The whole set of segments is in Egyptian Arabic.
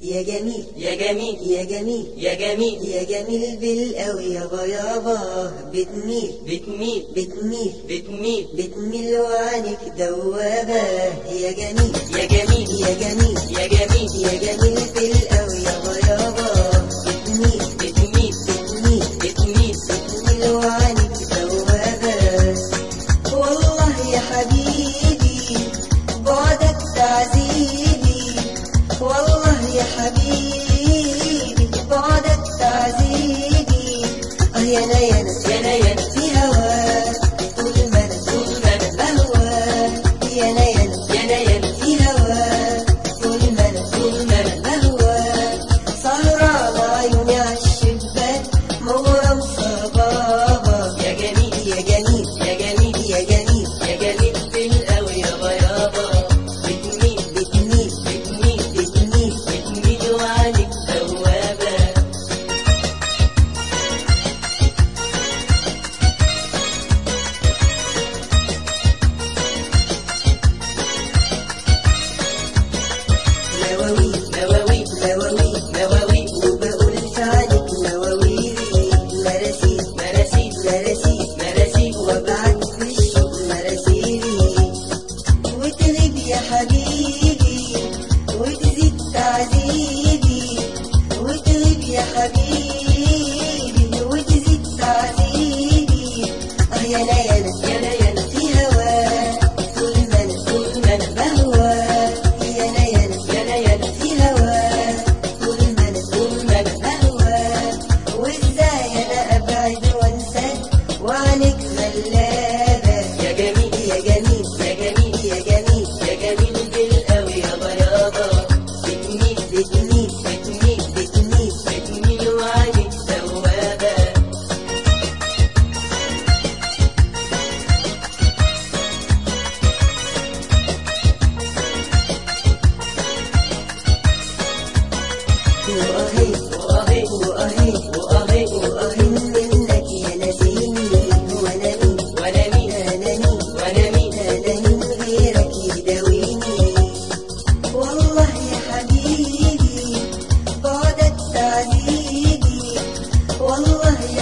يا جميل يا جميل يا جميل يا جميل يا جميل بالقوي يابا يابا بتميل بتميل بتميل بتميل بتميل وعينك دوابة يا جميل يا جميل يا جميل يا جميل يا جميل بالقوي يابا يابا بتميل بتميل بتميل بتميل بتميل وعينك دوابة والله يا حبيبي بعدك تعذيبي والله يا حبيبي بعدك تعذيبي اه يا نينا يا نينا في هواك طول ما انا طول ما انا بهواك يا نينا يا نينا في هواك طول ما انا طول ما انا بهواك سهران عيوني عالشباك مغرم صبابة يا جميل يا جميل يا جميل يا جميل يا جميل بالقوي يابا يابا بتميل بتميل بتميل بتميل بتميل وعليك توابة نواويل نواويل نواويل نواويل وبقول في عليك نواويلي مراسيل مراسيل مراسيل مراسيل وابعت في الشوق مراسيلي وتغيب يا حبيبي وتزيد تعذيبي وتغيب يا حبيبي وتزيد تعذيبي اه يا ليالي يا ليالي في هواك طول ما انا طول ما انا بهواك يا ليالي يا ليالي في هواك طول ما انا طول ما انا بهواك وازاي انا ابعد وانساك وعنك غلابه يا جميل يا جميل يا جميل يا جميل يا جميل بالقوي يابا يابا بتميل بتميل بتميل بتميل بتميل وعليك توابة واهي وأهي واهي وأهي واهي منك يا نسيني وانا مين وأنا مين انا مين وأنا مين انا مين غيرك يداويني والله يا حبيبي بعدك تعذيبي والله يا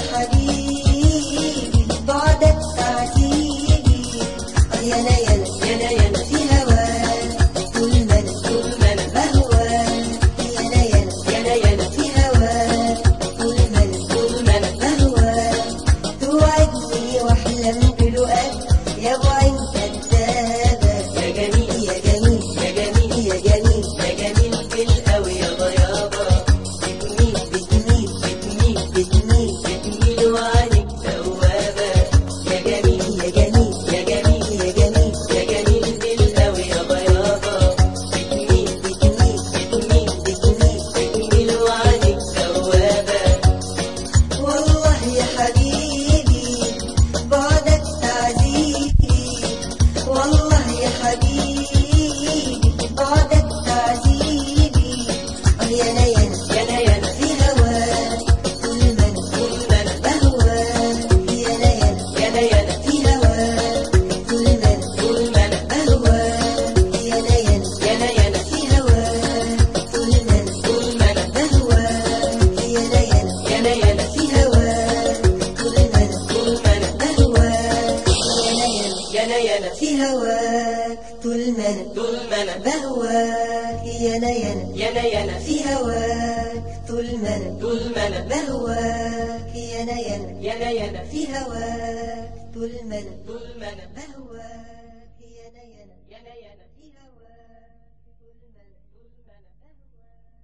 حبيبي بعدك تعذيبي اه يا ليالي يا ليالي في هواك طول ما انا طول ما أنا بهواك يا ليالي يا ليالي في هواك طول ما انا طول ما أنا بهواك توعدني واحلم بلقاك يا ابو عين كدابه يا جميل يا جميل يا جميل يا جميل يا جميل بالقوي يابا يابا بتميل بتميل بتميل بتميل بتميل وعليك توابة يا جميل يا جميل يا جميل يا جميل يا جميل بالقوي يابا يابا بتميل بتميل بتميل بتميل بتميل وعليك توابة والله يا حبيبي بعدك تعذيبي والله يا حبيبي بعدك تعذيبي اه يا ليالي يا ليالي في هواك طول ما انا طول ما أنا بهواك يا ليالي يا ليالي في هواك طول ما انا طول ما أنا بهواك يا ليالي يا ليالي في هواك طول ما انا طول ما أنا بهواك يا ليالي يا ليالي في هواك طول ما انا طول ما أنا بهواك يا ليالي يا ليالي في هواك طول ما انا طول ما أنا بهواك يا ليالي يا ليالي في هواك طول ما انا طول ما أنا بهواك يا ليالي يا ليالي في هواك طول ما انا طول ما أنا بهواك يا ليالي يا ليالي في هواك طول ما انا طول ما أنا